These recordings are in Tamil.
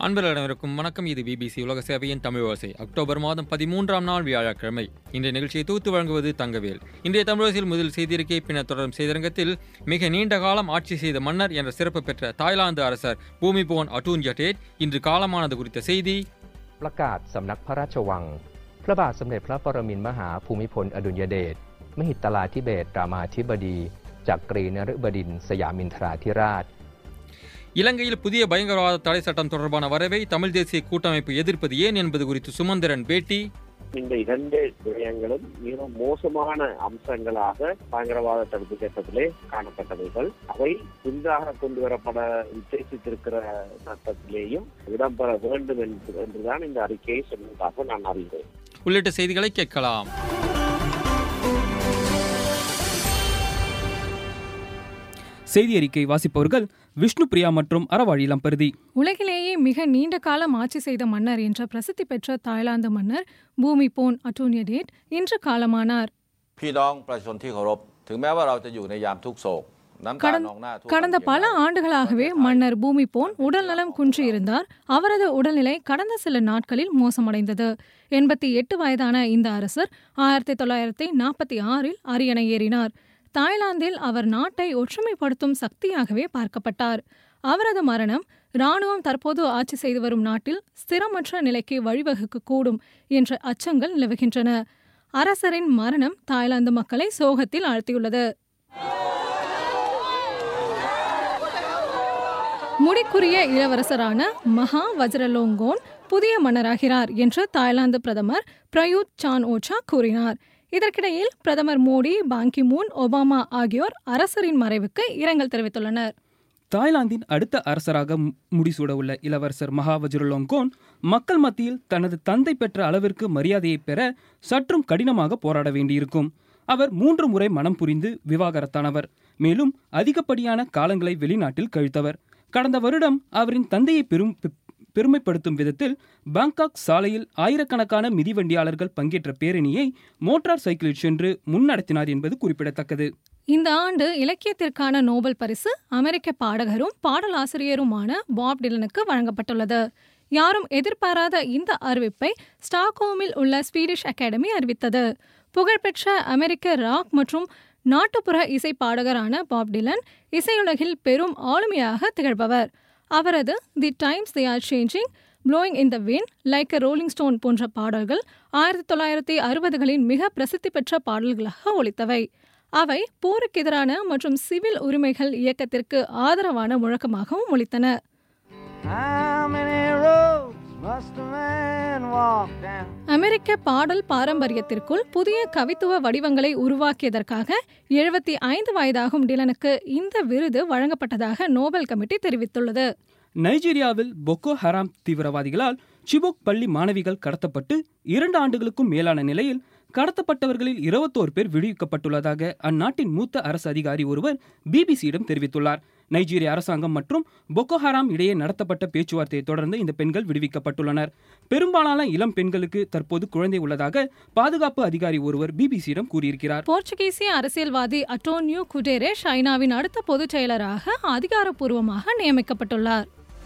அன்பர்களிடமிருக்கும் வணக்கம் இது பிபிசி உலக சேவையின் தமிழ் ஓசை அக்டோபர் மாதம் பதிமூன்றாம் நாள் வியாழக்கிழமை இன்றைய நிகழ்ச்சியை தொகுத்து வழங்குவது தங்கவேல் இன்றைய தமிழோசையில் முதல் செய்திருக்கை பின்னர் தொடரும் செய்திரங்கத்தில் மிக நீண்ட காலம் ஆட்சி செய்த மன்னர் என்ற சிறப்பு பெற்ற தாய்லாந்து அரசர் பூமிபோன் அட்டூன் ஜட்டேட் இன்று காலமானது குறித்த செய்தி ประกาศสำนักพระราชวัง พระบาทสมเด็จพระปรมินทรมหาภูมิพลอดุลยเดชมหิตลาธิเบศรามาธิบดี จากกรีนฤบดินทร์สยามินทราธิราช இலங்கையில் புதிய பயங்கரவாத தடை சட்டம் தொடர்பான வரவை தமிழ் தேசிய கூட்டமைப்பு எதிர்ப்பது ஏன் என்பது குறித்து சுமந்திரன் பேட்டி இந்த இரண்டு விடயங்களும் மிக மோசமான அம்சங்களாக பயங்கரவாத தடுப்பு சட்டத்திலே காணப்பட்டவைகள் அவை புதிதாக கொண்டு வரப்பட உத்தேசித்திருக்கிற சட்டத்திலேயும் இடம்பெற வேண்டும் என்று என்றுதான் இந்த அறிக்கையை சொன்னதாக நான் அறிகிறேன் உள்ளிட்ட செய்திகளை கேட்கலாம் செய்தி அறிக்கை வாசிப்பவர்கள் விஷ்ணு பிரியா மற்றும் அறவாழி லம்பருதி உலகிலேயே மிக நீண்ட காலம் ஆட்சி செய்த மன்னர் என்ற பிரசித்தி பெற்ற தாய்லாந்து மன்னர் பூமிபோன் அட்டூனியடேட் இன்று காலமானார் พี่น้องประชาชนที่เคารพ ถึงแม้ว่าเราจะอยู่ในยามทุกโศก น้ำตา கடந்த นองหน้าทั่ว கடந்த บางเขน பல ஆண்டுகளாகவே மன்னர் பூமிபோன் உடல்நலம் குன்றியிருந்தார் அவரது உடல்நிலை கடந்த சில நாட்களில் மோசமடைந்தது எண்பத்தி எட்டு வயதான இந்த அரசர் ஆயிரத்தி தொள்ளாயிரத்தி நாற்பத்தி ஆறில் அரியணை ஏறினார் தாய்லாந்தில் அவர் நாட்டை ஒற்றுமைப்படுத்தும் சக்தியாகவே பார்க்கப்பட்டார் அவரது மரணம் ராணுவம் தற்போது ஆட்சி செய்து வரும் நாட்டில் ஸ்திரமற்ற நிலைக்கு வழிவகுக்க கூடும் என்ற அச்சங்கள் நிலவுகின்றன அரசரின் மரணம் தாய்லாந்து மக்களை சோகத்தில் ஆழ்த்தியுள்ளது முடிக்குரிய இளவரசரான மகா வஜ்ரலோங்கோன் புதிய மன்னராகிறார் என்று தாய்லாந்து பிரதமர் பிரயூத் சான் ஓச்சா கூறினார் இதற்கிடையில் பிரதமர் மோடி பாங்கி மூன் ஒபாமா ஆகியோர் அரசரின் மறைவுக்கு இரங்கல் தெரிவித்துள்ளனர் தாய்லாந்தின் அடுத்த அரசராக மு- முடிசூட உள்ள இளவரசர் மகாவஜுரலோங்கோன் மக்கள் மத்தியில் தனது தந்தை பெற்ற அளவிற்கு மரியாதையை பெற சற்றும் கடினமாக போராட வேண்டியிருக்கும் அவர் மூன்று முறை மனம் புரிந்து விவாகரத்தானவர் மேலும் அதிகப்படியான காலங்களை வெளிநாட்டில் கழித்தவர் கடந்த வருடம் அவரின் தந்தையை பெரும் பெ- பெருமைப்படுத்தும் விதத்தில் பாங்காக் சாலையில் ஆயிரக்கணக்கான மிதிவண்டியாளர்கள் பங்கேற்ற பேரணியை மோட்டார் சைக்கிளில் சென்று முன்னடத்தினார் என்பது குறிப்பிடத்தக்கது இந்த ஆண்டு இலக்கியத்திற்கான நோபல் பரிசு அமெரிக்க பாடகரும் பாடலாசிரியருமான பாப் டிலனுக்கு வழங்கப்பட்டுள்ளது யாரும் எதிர்பாராத இந்த அறிவிப்பை ஸ்டாக்ஹோமில் உள்ள ஸ்வீடிஷ் அகாடமி அறிவித்தது புகழ்பெற்ற அமெரிக்க ராக் மற்றும் நாட்டுப்புற இசை பாடகரான பாப் டிலன் இசையுலகில் பெரும் ஆளுமையாக திகழ்பவர் அவரது the times they are changing blowing in the wind like a rolling stone போன்ற பாடல்கள் ஆயிரத்தி தொள்ளாயிரத்தி அறுபதுகளின் மிக பிரசித்தி பெற்ற பாடல்களாக ஒலித்தவை அவை போருக்கு எதிரான மற்றும் சிவில் உரிமைகள் இயக்கத்திற்கு ஆதரவான முழக்கமாகவும் ஒலித்தன How many roads must a man walk down? அமெரிக்க பாடல் பாரம்பரியத்திற்குள் புதிய கவித்துவ வடிவங்களை உருவாக்கியதற்காக எழுபத்தி ஐந்து வயதாகும் டிலனுக்கு இந்த விருது வழங்கப்பட்டதாக நோபல் கமிட்டி தெரிவித்துள்ளது நைஜீரியாவில் பொக்கோ ஹராம் தீவிரவாதிகளால் சிபோக் பள்ளி மாணவிகள் கடத்தப்பட்டு இரண்டு ஆண்டுகளுக்கும் மேலான நிலையில் கடத்தப்பட்டவர்களில் இருபத்தோரு பேர் விடுவிக்கப்பட்டுள்ளதாக அந்நாட்டின் மூத்த அரசு அதிகாரி ஒருவர் பிபிசியிடம் தெரிவித்துள்ளார் நைஜீரிய அரசாங்கம் மற்றும் பொக்கோ ஹராம் இடையே நடத்தப்பட்ட பேச்சுவார்த்தையை தொடர்ந்து இந்த பெண்கள் விடுவிக்கப்பட்டுள்ளனர் பெரும்பாலான இளம் பெண்களுக்கு தற்போது குழந்தை உள்ளதாக பாதுகாப்பு அதிகாரி ஒருவர் பிபிசியிடம் கூறியிருக்கிறார் போர்ச்சுகீசிய அரசியல்வாதி அட்டோனியோ குடேரேஷ் ஐநாவின் அடுத்த பொதுச் செயலராக அதிகாரப்பூர்வமாக நியமிக்கப்பட்டுள்ளார்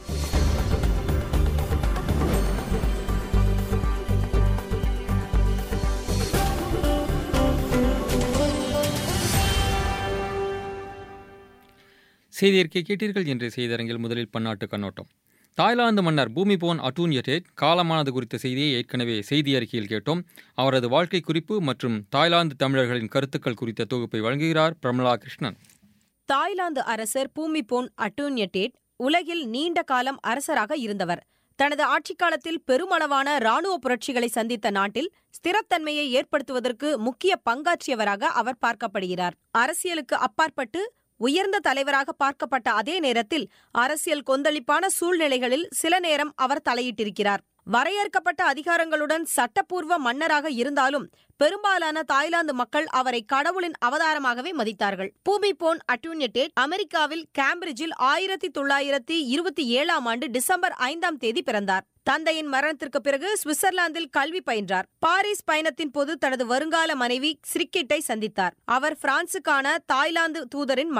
செய்தி அறிக்கை கேட்டீர்கள் என்று செய்தியரங்கில் முதலில் பன்னாட்டு கண்ணோட்டம் தாய்லாந்து மன்னர் பூமிபோன் அட்டூன் யட்டேட் காலமானது குறித்த செய்தியை ஏற்கனவே செய்தி அறிக்கையில் கேட்டோம் அவரது வாழ்க்கை குறிப்பு மற்றும் தாய்லாந்து தமிழர்களின் கருத்துக்கள் குறித்த தொகுப்பை வழங்குகிறார் பிரமலா கிருஷ்ணன் தாய்லாந்து அரசர் பூமிபோன் அட்டூன்யட்டேட் உலகில் நீண்ட காலம் அரசராக இருந்தவர் தனது ஆட்சிக் காலத்தில் பெருமளவான ராணுவ புரட்சிகளை சந்தித்த நாட்டில் ஸ்திரத்தன்மையை ஏற்படுத்துவதற்கு முக்கிய பங்காற்றியவராக அவர் பார்க்கப்படுகிறார் அரசியலுக்கு அப்பாற்பட்டு உயர்ந்த தலைவராக பார்க்கப்பட்ட அதே நேரத்தில் அரசியல் கொந்தளிப்பான சூழ்நிலைகளில் சில நேரம் அவர் தலையிட்டிருக்கிறார் வரையறுக்கப்பட்ட அதிகாரங்களுடன் சட்டப்பூர்வ மன்னராக இருந்தாலும் பெரும்பாலான தாய்லாந்து மக்கள் அவரை கடவுளின் அவதாரமாகவே மதித்தார்கள் பூமிபோன் அட்டூன்யட்டேட் அமெரிக்காவில் கேம்பிரிட்ஜில் ஆயிரத்தி தொள்ளாயிரத்தி இருபத்தி ஏழாம் ஆண்டு டிசம்பர் ஐந்தாம் தேதி பிறந்தார் தந்தையின் மரணத்திற்கு பிறகு சுவிட்சர்லாந்தில் கல்வி பயின்றார் பாரிஸ் பயணத்தின் போது தனது வருங்கால மனைவி சிரிக்கிட்டை சந்தித்தார் அவர் பிரான்சுக்கான தாய்லாந்து தூதரின் மகள்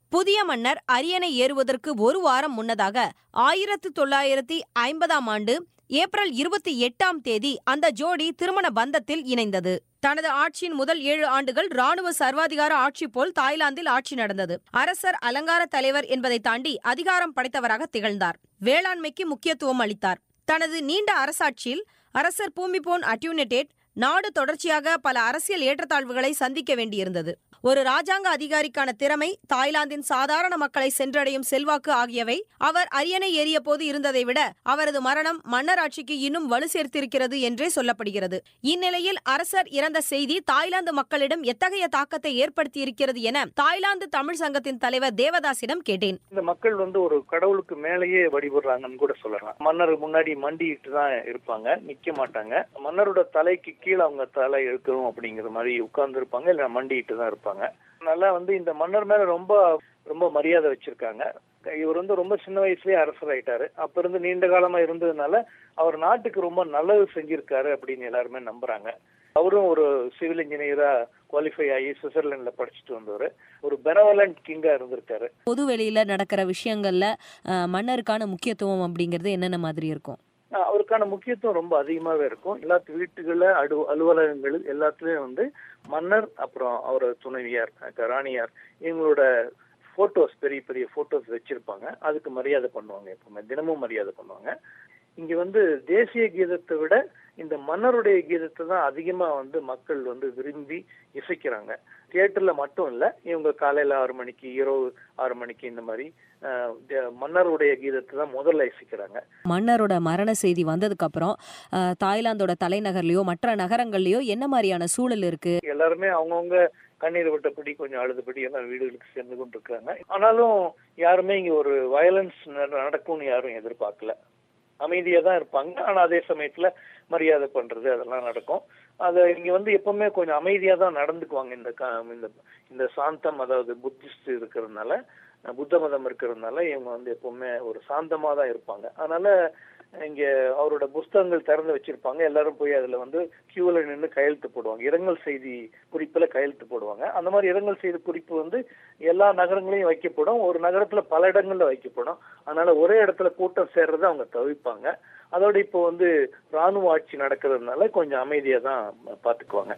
புதிய மன்னர் அரியணை ஏறுவதற்கு ஒரு வாரம் முன்னதாக ஆயிரத்து தொள்ளாயிரத்தி ஐம்பதாம் ஆண்டு ஏப்ரல் இருபத்தி எட்டாம் தேதி அந்த ஜோடி திருமண பந்தத்தில் இணைந்தது தனது ஆட்சியின் முதல் ஏழு ஆண்டுகள் ராணுவ சர்வாதிகார ஆட்சி போல் தாய்லாந்தில் ஆட்சி நடந்தது அரசர் அலங்கார தலைவர் என்பதை தாண்டி அதிகாரம் படைத்தவராக திகழ்ந்தார் வேளாண்மைக்கு முக்கியத்துவம் அளித்தார் தனது நீண்ட அரசாட்சியில் அரசர் பூமிபோன் அட்யூனடேட் நாடு தொடர்ச்சியாக பல அரசியல் ஏற்றத்தாழ்வுகளை சந்திக்க வேண்டியிருந்தது ஒரு ராஜாங்க அதிகாரிக்கான திறமை தாய்லாந்தின் சாதாரண மக்களை சென்றடையும் செல்வாக்கு ஆகியவை அவர் அரியணை ஏறிய போது இருந்ததை விட அவரது மரணம் மன்னர் ஆட்சிக்கு இன்னும் வலு சேர்த்திருக்கிறது என்றே சொல்லப்படுகிறது இந்நிலையில் அரசர் இறந்த செய்தி தாய்லாந்து மக்களிடம் எத்தகைய தாக்கத்தை ஏற்படுத்தியிருக்கிறது என தாய்லாந்து தமிழ் சங்கத்தின் தலைவர் தேவதாசிடம் கேட்டேன் இந்த மக்கள் வந்து ஒரு கடவுளுக்கு மேலேயே வழிபடுறாங்கன்னு கூட சொல்லலாம் மன்னர் முன்னாடி மண்டிட்டு தான் இருப்பாங்க நிக்க மாட்டாங்க மன்னரோட தலைக்கு கீழே அவங்க தலை இருக்கணும் அப்படிங்கிற மாதிரி உட்கார்ந்து இருப்பாங்க இல்ல மண்டிட்டு தான் இருப்பாங்க அதனால வந்து இந்த மன்னர் மேல ரொம்ப ரொம்ப மரியாதை வச்சிருக்காங்க இவர் வந்து ரொம்ப சின்ன வயசுலயே அரசர் ஆயிட்டாரு அப்ப இருந்து நீண்ட காலமா இருந்ததுனால அவர் நாட்டுக்கு ரொம்ப நல்லது செஞ்சிருக்காரு அப்படின்னு எல்லாருமே நம்புறாங்க அவரும் ஒரு சிவில் இன்ஜினியரா குவாலிஃபை ஆகி சுவிட்சர்லாந்துல படிச்சுட்டு வந்தவர் ஒரு பெனவலண்ட் கிங்கா இருந்திருக்காரு பொது வெளியில நடக்கிற விஷயங்கள்ல மன்னருக்கான முக்கியத்துவம் அப்படிங்கிறது என்னென்ன மாதிரி இருக்கும் அஹ் அவருக்கான முக்கியத்துவம் ரொம்ப அதிகமாவே இருக்கும் எல்லா வீட்டுகள்ல அடு அலுவலகங்கள் எல்லாத்துலயும் வந்து மன்னர் அப்புறம் அவர் துணைவியார் அஹ் ராணியார் இவங்களோட போட்டோஸ் பெரிய பெரிய போட்டோஸ் வச்சிருப்பாங்க அதுக்கு மரியாதை பண்ணுவாங்க எப்பவுமே தினமும் மரியாதை பண்ணுவாங்க இங்க வந்து தேசிய கீதத்தை விட இந்த மன்னருடைய கீதத்தை தான் அதிகமா வந்து மக்கள் வந்து விரும்பி இசைக்கிறாங்க தியேட்டர்ல மட்டும் இல்ல இவங்க காலையில ஆறு மணிக்கு இரவு ஆறு மணிக்கு இந்த மாதிரி அஹ், த- மன்னருடைய கீதத்தை தான் முதல்ல இசைக்கிறாங்க மன்னரோட மரண செய்தி வந்ததுக்கு அப்புறம் அஹ், தாய்லாந்தோட தலைநகர்லயோ மற்ற நகரங்கள்லயோ என்ன மாதிரியான சூழல் இருக்கு எல்லாருமே அவங்கவுங்க கண்ணீர் விட்டபடி கொஞ்சம் அழுதுபடி எல்லாம் வீடுகளுக்கு சேர்ந்து கொண்டு இருக்காங்க ஆனாலும் யாருமே இங்க ஒரு வயலன்ஸ் நடக்கும்னு யாரும் எதிர்பார்க்கல அமைதியா தான் இருப்பாங்க ஆனா அதே சமயத்துல மரியாதை பண்றது அதெல்லாம் நடக்கும் அது இங்க வந்து எப்பவுமே கொஞ்சம் அமைதியா தான் நடந்துக்குவாங்க இந்த க- இந்த இந்த சாந்தம் அதாவது புத்திஸ்ட் இருக்கிறதுனால அஹ் புத்த மதம் இருக்கிறதுனால இவங்க வந்து எப்பவுமே ஒரு சாந்தமா தான் இருப்பாங்க அதனால இங்க அவரோட புஸ்தகங்கள் திறந்து வச்சிருப்பாங்க எல்லாரும் போய் அதுல வந்து கியூல நின்று கையெழுத்து போடுவாங்க இரங்கல் செய்தி குறிப்புல கையெழுத்து போடுவாங்க அந்த மாதிரி இரங்கல் செய்தி குறிப்பு வந்து எல்லா நகரங்களையும் வைக்கப்படும் ஒரு நகரத்துல பல இடங்கள்ல வைக்கப்படும் அதனால ஒரே இடத்துல கூட்டம் சேர்றதை அவங்க தவிர்ப்பாங்க அதோட இப்போ வந்து ராணுவ ஆட்சி நடக்கிறதுனால கொஞ்சம் அமைதியா தான் பாத்துக்குவாங்க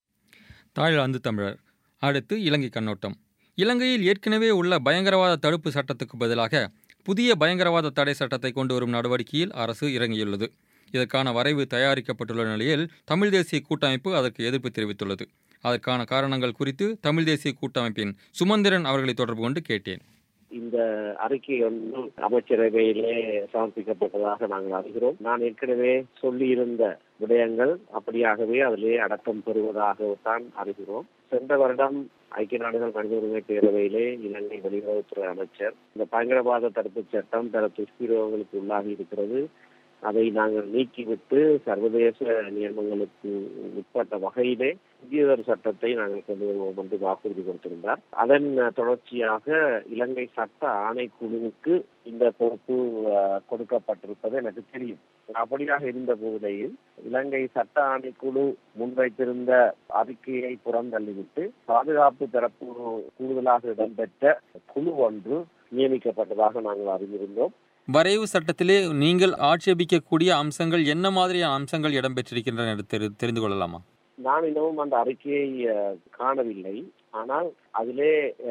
தாய்லாந்து தமிழர் அடுத்து இலங்கை கண்ணோட்டம் இலங்கையில் ஏற்கனவே உள்ள பயங்கரவாத தடுப்பு சட்டத்துக்கு பதிலாக புதிய பயங்கரவாத தடை சட்டத்தை கொண்டு வரும் நடவடிக்கையில் அரசு இறங்கியுள்ளது இதற்கான வரைவு தயாரிக்கப்பட்டுள்ள நிலையில் தமிழ் தேசிய கூட்டமைப்பு அதற்கு எதிர்ப்பு தெரிவித்துள்ளது அதற்கான காரணங்கள் குறித்து தமிழ் தேசிய கூட்டமைப்பின் சுமந்திரன் அவர்களை தொடர்பு கொண்டு கேட்டேன் இந்த அறிக்கை வந்து அமைச்சரவையிலே சமர்ப்பிக்கப்பட்டதாக நாங்கள் அறிகிறோம் நான் ஏற்கனவே சொல்லியிருந்த விடயங்கள் அப்படியாகவே அதிலே அடக்கம் பெறுவதாகத்தான் அறிகிறோம் சென்ற வருடம் ஐக்கிய நாடுகள் மனித உரிமை பேரவையிலே இலங்கை வெளியுறவுத்துறை அமைச்சர் இந்த பயங்கரவாத தடுப்பு சட்டம் பல துஷ்பிரயோகங்களுக்கு உள்ளாகி இருக்கிறது அதை நாங்கள் நீக்கிவிட்டு சர்வதேச நியமங்களுக்கு உட்பட்ட வகையிலே புதியதொரு சட்டத்தை நாங்கள் கொண்டு வருவோம் என்று வாக்குறுதி கொடுத்திருந்தார் அதன் தொடர்ச்சியாக இலங்கை சட்ட ஆணைக்குழுவுக்கு இந்த பொறுப்பு அஹ், கொடுக்கப்பட்டிருப்பது எனக்கு தெரியும் அப்படியாக இருந்த போதிலையும் இலங்கை சட்ட ஆணைக்குழு முன்வைத்திருந்த அறிக்கையை புறந்தள்ளிவிட்டு பாதுகாப்பு தரப்பு கூடுதலாக இடம்பெற்ற குழு ஒன்று நியமிக்கப்பட்டதாக நாங்கள் அறிந்திருந்தோம் வரைவு சட்டத்திலே நீங்கள் ஆட்சேபிக்கக்கூடிய அம்சங்கள் என்ன மாதிரியான அம்சங்கள் இடம்பெற்றிருக்கின்றன என்று தெரி தெரிந்து கொள்ளலாமா நான் இன்னமும் அந்த அறிக்கையை அஹ், காணவில்லை ஆனால் அதிலே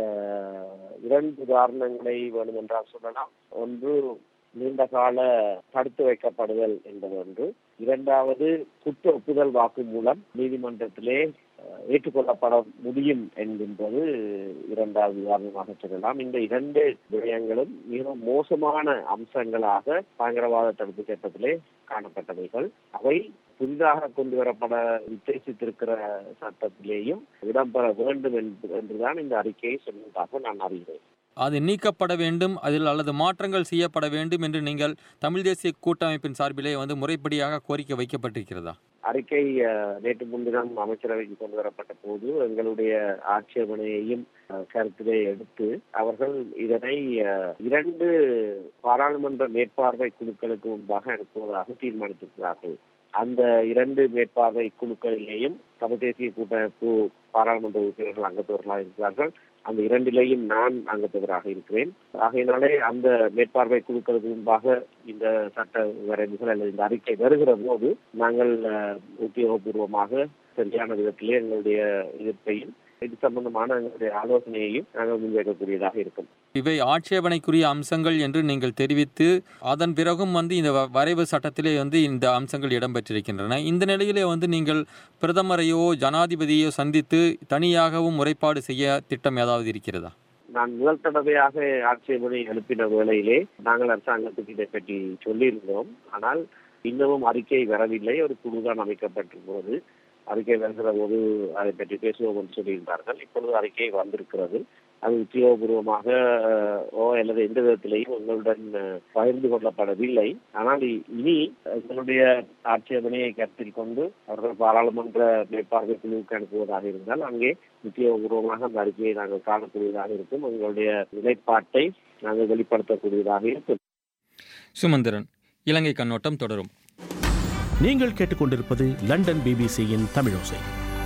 அஹ், இரண்டு உதாரணங்களை வேண்டும் என்றால் சொல்லலாம் ஒன்று நீண்ட கால தடுத்து வைக்கப்படுதல் என்பது ஒன்று இரண்டாவது குற்ற ஒப்புதல் வாக்கு மூலம் நீதிமன்றத்திலே அஹ், ஏற்றுக்கொள்ளப்பட முடியும் என்கின்றது இரண்டாவது உதாரணமாக சொல்லலாம் இந்த இரண்டு விடயங்களும் மிக மோசமான அம்சங்களாக பயங்கரவாத தடுப்பு சட்டத்திலே காணப்பட்டவைகள் அவை புதிதாக கொண்டு வரப்பட உத்தேசித்திருக்கிற சட்டத்திலேயும் இடம்பெற வேண்டும் என்று- என்றுதான் இந்த அறிக்கையை சொல்வதாக நான் அறிகிறேன் அது நீக்கப்பட வேண்டும் அதில் அல்லது மாற்றங்கள் செய்யப்பட வேண்டும் என்று நீங்கள் தமிழ் தேசிய கூட்டமைப்பின் சார்பிலே வந்து முறைப்படியாக கோரிக்கை வைக்கப்பட்டிருக்கிறதா அறிக்கை அஹ், நேற்று முன்தினம் அமைச்சரவைக்கு கொண்டு வரப்பட்ட போது எங்களுடைய ஆட்சேபனையையும் அஹ், கருத்திலே எடுத்து அவர்கள் இதனை அஹ், இரண்டு பாராளுமன்ற மேற்பார்வை குழுக்களுக்கு முன்பாக அனுப்புவதாக தீர்மானித்திருக்கிறார்கள் அந்த இரண்டு மேற்பார்வை குழுக்களிலேயும் தமிழ் தேசிய கூட்டமைப்பு பாராளுமன்ற உறுப்பினர்கள் அங்கத்தவர்களாக இருக்கிறார்கள் அந்த இரண்டிலேயும் நான் அங்கத்தவராக இருக்கிறேன் ஆகையினாலே அந்த மேற்பார்வை குழுக்களுக்கு முன்பாக இந்த சட்ட வரைவுகள் அல்லது இந்த அறிக்கை வருகிற போது நாங்கள் அஹ், உத்தியோகபூர்வமாக சரியான விதத்திலே எங்களுடைய எதிர்ப்பையும் இது சம்பந்தமான எங்களுடைய ஆலோசனையையும் நாங்கள் முன்வைக்கக்கூடியதாக இருக்கும் இவை ஆட்சேபனைக்குரிய அம்சங்கள் என்று நீங்கள் தெரிவித்து அதன் பிறகும் வந்து இந்த வ- வரைவு சட்டத்திலே வந்து இந்த அம்சங்கள் இடம்பெற்றிருக்கின்றன இந்த நிலையிலே வந்து நீங்கள் பிரதமரையோ ஜனாதிபதியோ சந்தித்து தனியாகவும் முறைப்பாடு செய்ய திட்டம் ஏதாவது இருக்கிறதா நான் முதல் தடவையாக ஆட்சேபனை அனுப்பின வேளையிலே நாங்கள் அரசாங்கத்துக்கு இதை பற்றி சொல்லியிருந்தோம் ஆனால் இன்னமும் அறிக்கை வரவில்லை ஒரு குழுதான் அமைக்கப்பட்டிருக்கிறது அறிக்கை வருகிற போது அதை பற்றி பேசுவோம் என்று சொல்லியிருந்தார்கள் இப்பொழுது அறிக்கை வந்திருக்கிறது அது உத்தியோகபூர்வமாக அஹ், ஓ அல்லது எந்த விதத்திலேயும் எங்களுடன் அஹ், பகிர்ந்து கொள்ளப்படவில்லை ஆனால் இ- இனி எங்களுடைய ஆட்சேபனையை கருத்தில் கொண்டு அவர்கள் பாராளுமன்ற மேற்பார்வை குழுவுக்கு அனுப்புவதாக இருந்தால் அங்கே உத்தியோகபூர்வமாக அந்த அறிக்கையை நாங்கள் காணக்கூடியதாக இருக்கும் எங்களுடைய நிலைப்பாட்டை நாங்கள் வெளிப்படுத்தக்கூடியதாக இருக்கும் சுமந்திரன் இலங்கை கண்ணோட்டம் தொடரும் நீங்கள் கேட்டுக்கொண்டிருப்பது லண்டன் பிபிசியின் தமிழோசை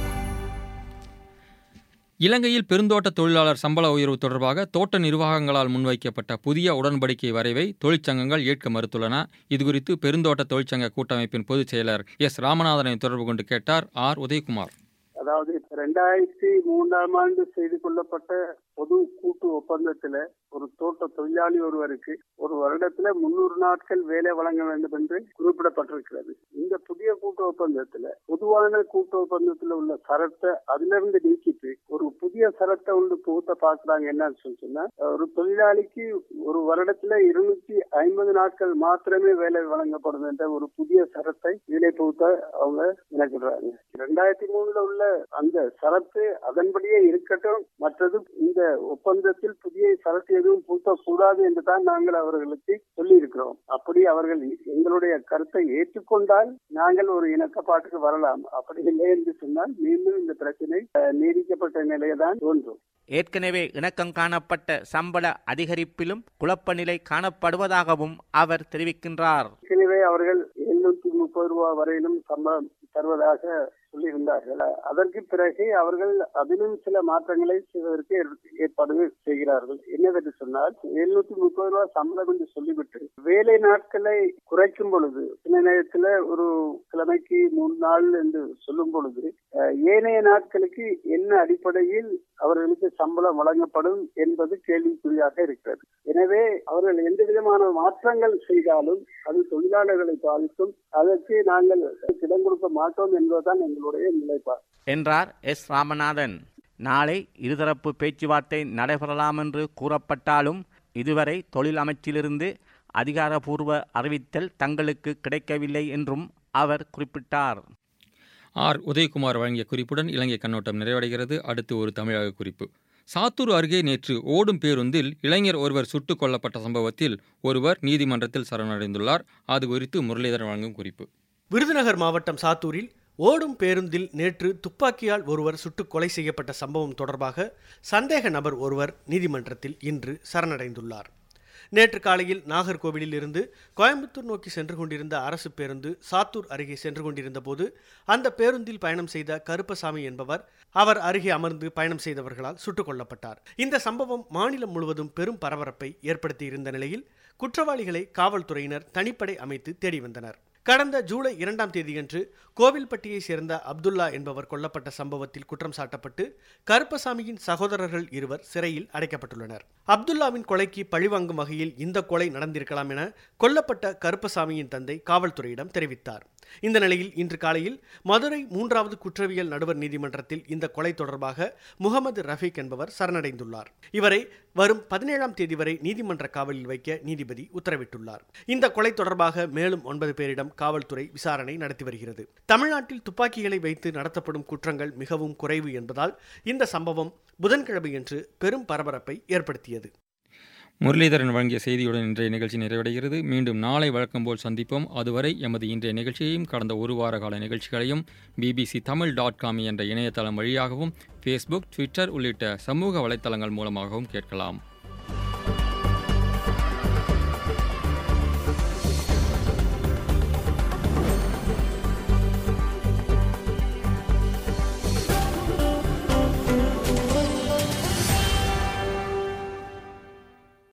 இலங்கையில் பெருந்தோட்ட தொழிலாளர் சம்பள உயர்வு தொடர்பாக தோட்ட நிர்வாகங்களால் முன்வைக்கப்பட்ட புதிய உடன்படிக்கை வரைவை தொழிற்சங்கங்கள் ஏற்க மறுத்துள்ளன இதுகுறித்து பெருந்தோட்ட தொழிற்சங்க கூட்டமைப்பின் பொதுச் செயலர் எஸ் ராமநாதனை தொடர்பு கொண்டு கேட்டார் ஆர் உதயகுமார் அதாவது ரெண்டாயிரத்தி மூன்றாம் ஆண்டு செய்து கொள்ளப்பட்ட பொது கூட்டு ஒப்பந்தத்துல ஒரு தோட்ட தொழிலாளி ஒருவருக்கு ஒரு வருடத்துல முன்னூறு நாட்கள் வேலை வழங்க வேண்டும் என்று குறிப்பிடப்பட்டிருக்கிறது இந்த புதிய கூட்டு ஒப்பந்தத்துல பொதுவான கூட்டு ஒப்பந்தத்துல உள்ள சரத்தை அதிலிருந்து நீக்கிட்டு ஒரு புதிய சரத்தை உண்டு புகுத்த பாக்குறாங்க என்னன்னு சொல்லி சொன்னா ஒரு தொழிலாளிக்கு ஒரு வருடத்துல இருநூத்தி ஐம்பது நாட்கள் மாத்திரமே வேலை வழங்கப்படும் என்ற ஒரு புதிய சரத்தை இதிலே புகுத்த அவங்க நினைக்கிறாங்க ரெண்டாயிரத்தி மூணுல உள்ள அந்த சரத்து அதன்படியே இருக்கட்டும் மற்றது இந்த ஒப்பந்தத்தில் புதிய சரத்து எதுவும் பூட்டக்கூடாது என்று தான் நாங்கள் அவர்களுக்கு சொல்லி இருக்கிறோம் அப்படி அவர்கள் எங்களுடைய கருத்தை ஏற்றுக்கொண்டால் நாங்கள் ஒரு இணக்கப்பாட்டுக்கு வரலாம் அப்படி இல்லை என்று சொன்னால் மீண்டும் இந்த பிரச்சனை அஹ், நீடிக்கப்பட்ட நிலையதான் தோன்றும் ஏற்கனவே இணக்கம் காணப்பட்ட சம்பள அதிகரிப்பிலும் குழப்ப நிலை காணப்படுவதாகவும் அவர் தெரிவிக்கின்றார் ஏற்கனவே அவர்கள் எழுநூத்தி முப்பது ரூபாய் வரையிலும் சம்பளம் தருவதாக சொல்லியிருந்தார்கள் அதற்கு பிறகு அவர்கள் அதிலும் சில மாற்றங்களை செய்வதற்கு ஏற்- ஏற்பாடு செய்கிறார்கள் என்னவென்று சொன்னால் எழுநூத்தி முப்பது ரூபாய் சம்பளம் என்று சொல்லிவிட்டு வேலை நாட்களை குறைக்கும் பொழுது சில நேரத்துல ஒரு கிழமைக்கு மூணு நாள் என்று சொல்லும் பொழுது அஹ், ஏனைய நாட்களுக்கு என்ன அடிப்படையில் அவர்களுக்கு சம்பளம் வழங்கப்படும் என்பது கேள்விக்குறியாக இருக்கிறது எனவே அவர்கள் எந்த விதமான மாற்றங்கள் செய்தாலும் அது தொழிலாளர்களை பாதிக்கும் அதற்கு நாங்கள் இடம் கொடுக்க மாட்டோம் என்பதுதான் எங்களுடைய நிலைப்பாடு என்றார் எஸ் ராமநாதன் நாளை இருதரப்பு பேச்சுவார்த்தை நடைபெறலாம் என்று கூறப்பட்டாலும் இதுவரை தொழில் அமைச்சிலிருந்து அதிகாரப்பூர்வ அறிவித்தல் தங்களுக்கு கிடைக்கவில்லை என்றும் அவர் குறிப்பிட்டார் ஆர் உதயகுமார் வழங்கிய குறிப்புடன் இலங்கை கண்ணோட்டம் நிறைவடைகிறது அடுத்து ஒரு தமிழக குறிப்பு சாத்தூர் அருகே நேற்று ஓடும் பேருந்தில் இளைஞர் ஒருவர் சுட்டுக் கொல்லப்பட்ட சம்பவத்தில் ஒருவர் நீதிமன்றத்தில் சரணடைந்துள்ளார் அது குறித்து முரளிதரன் வழங்கும் குறிப்பு விருதுநகர் மாவட்டம் சாத்தூரில் ஓடும் பேருந்தில் நேற்று துப்பாக்கியால் ஒருவர் சுட்டுக் கொலை செய்யப்பட்ட சம்பவம் தொடர்பாக சந்தேக நபர் ஒருவர் நீதிமன்றத்தில் இன்று சரணடைந்துள்ளார் நேற்று காலையில் நாகர்கோவிலில் இருந்து கோயம்புத்தூர் நோக்கி சென்று கொண்டிருந்த அரசு பேருந்து சாத்தூர் அருகே சென்று கொண்டிருந்த போது அந்த பேருந்தில் பயணம் செய்த கருப்பசாமி என்பவர் அவர் அருகே அமர்ந்து பயணம் செய்தவர்களால் சுட்டுக் கொல்லப்பட்டார் இந்த சம்பவம் மாநிலம் முழுவதும் பெரும் பரபரப்பை ஏற்படுத்தியிருந்த நிலையில் குற்றவாளிகளை காவல்துறையினர் தனிப்படை அமைத்து தேடி வந்தனர் கடந்த ஜூலை இரண்டாம் தேதியன்று கோவில்பட்டியை சேர்ந்த அப்துல்லா என்பவர் கொல்லப்பட்ட சம்பவத்தில் குற்றம் சாட்டப்பட்டு கருப்பசாமியின் சகோதரர்கள் இருவர் சிறையில் அடைக்கப்பட்டுள்ளனர் அப்துல்லாவின் கொலைக்கு பழிவாங்கும் வகையில் இந்த கொலை நடந்திருக்கலாம் என கொல்லப்பட்ட கருப்பசாமியின் தந்தை காவல்துறையிடம் தெரிவித்தார் இந்த நிலையில் இன்று காலையில் மதுரை மூன்றாவது குற்றவியல் நடுவர் நீதிமன்றத்தில் இந்த கொலை தொடர்பாக முகமது ரஃபீக் என்பவர் சரணடைந்துள்ளார் இவரை வரும் பதினேழாம் தேதி வரை நீதிமன்ற காவலில் வைக்க நீதிபதி உத்தரவிட்டுள்ளார் இந்த கொலை தொடர்பாக மேலும் ஒன்பது பேரிடம் காவல்துறை விசாரணை நடத்தி வருகிறது தமிழ்நாட்டில் துப்பாக்கிகளை வைத்து நடத்தப்படும் குற்றங்கள் மிகவும் குறைவு என்பதால் இந்த சம்பவம் புதன்கிழமையன்று பெரும் பரபரப்பை ஏற்படுத்தியது முரளிதரன் வழங்கிய செய்தியுடன் இன்றைய நிகழ்ச்சி நிறைவடைகிறது மீண்டும் நாளை வழக்கம் போல் சந்திப்போம் அதுவரை எமது இன்றைய நிகழ்ச்சியையும் கடந்த ஒரு வார கால நிகழ்ச்சிகளையும் பிபிசி தமிழ் டாட் காம் என்ற இணையதளம் வழியாகவும் ஃபேஸ்புக் ட்விட்டர் உள்ளிட்ட சமூக வலைத்தளங்கள் மூலமாகவும் கேட்கலாம்